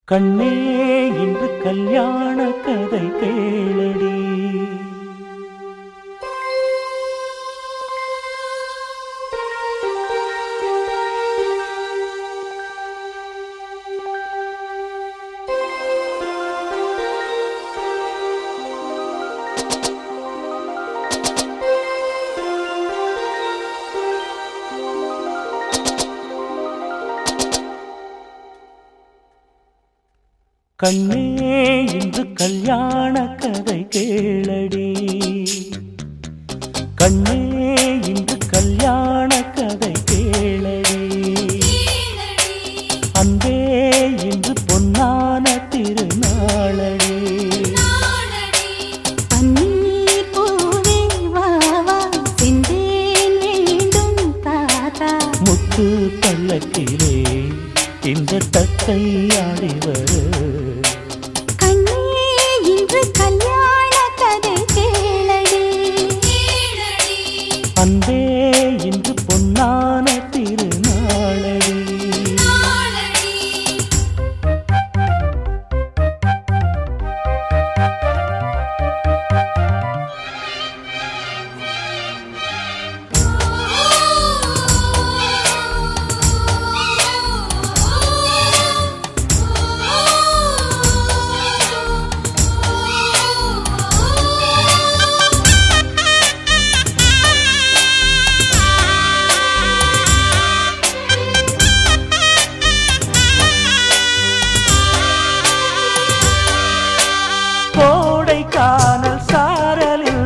கண்ணே இன்று கல்யாண கதை கேளடி கண்ணே இன்று கல்யாண கதை கேளடி கண்ணே இன்று கல்யாண கதை கேளடி அன்பே இன்று பொன்னான திருநாளடி பன்னீர் பூவே வா வா சென்றேன் வேண்டும் தாத்தா முத்து பல்லக்கிலே இந்த தத்தை ஆடி வரு கண்ணே இன்று கல்யாண கதை கேளடி அன்பே இன்று பொன்னான திருநாளடி கோடை காணல் சாரலில்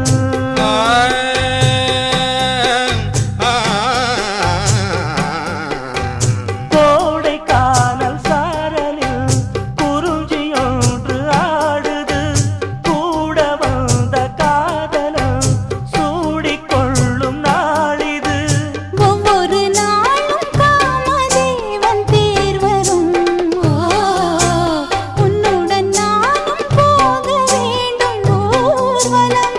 கோடை காணல் சாரலில் குருஜியொன்று ஆடுது கூட வந்த காதலம் சூடிக்கொள்ளும் நாளிது ஒவ்வொரு நாளும் காமதேவன் தேர் வரும் ஓ, உன்னுடன் நானும் போக வேண்டும் ஊர்வலம்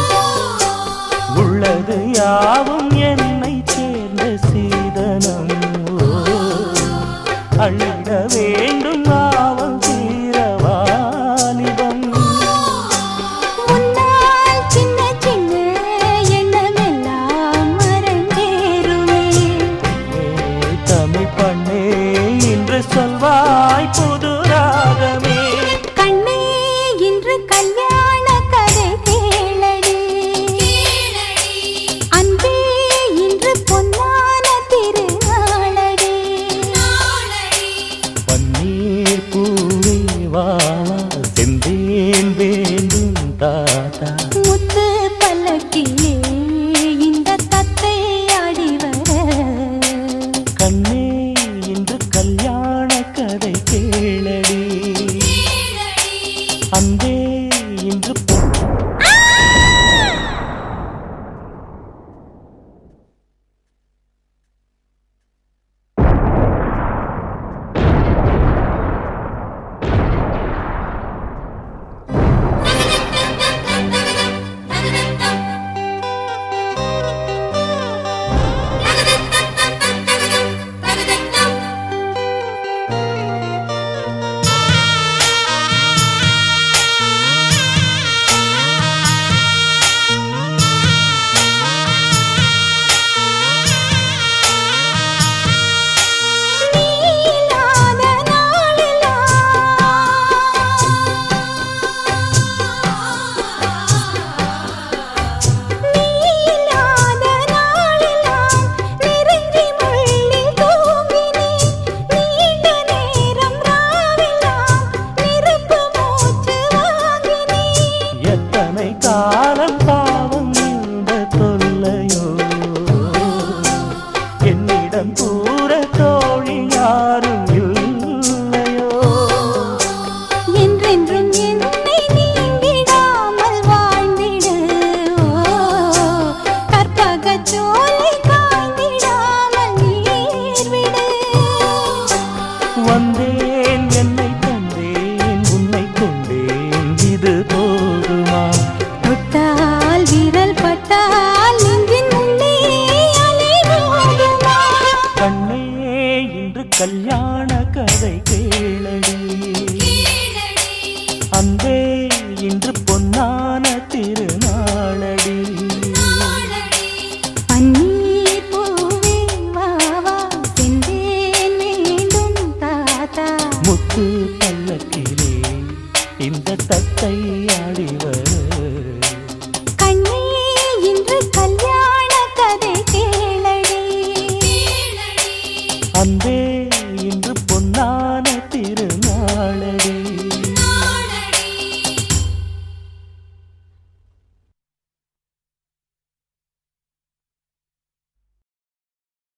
உள்ளது யாவும் என்னை சேர்ந்த சீதனம் ஓ, அள்ளிட வேண்டும் ஆவல் தீரவாலிபம் உன்னால் சின்ன சின்ன எண்ணமெல்லாம் மறந்தேறுமே தமிழ் பண்ணே இன்று சொல்வாய் புது ராகமே கண்ணே இன்று கல்யாண கதை கேளடி அன்பே இன்று பொன்னான திருநாளடி பன்னீர் பூவே வா செந்தேன் வேண்டும் தாத்தா முத்து பல்லக்கிலே இந்த தத்தை ஆடி வர கண்ணே இன்று கல்யாண கதை கேளடி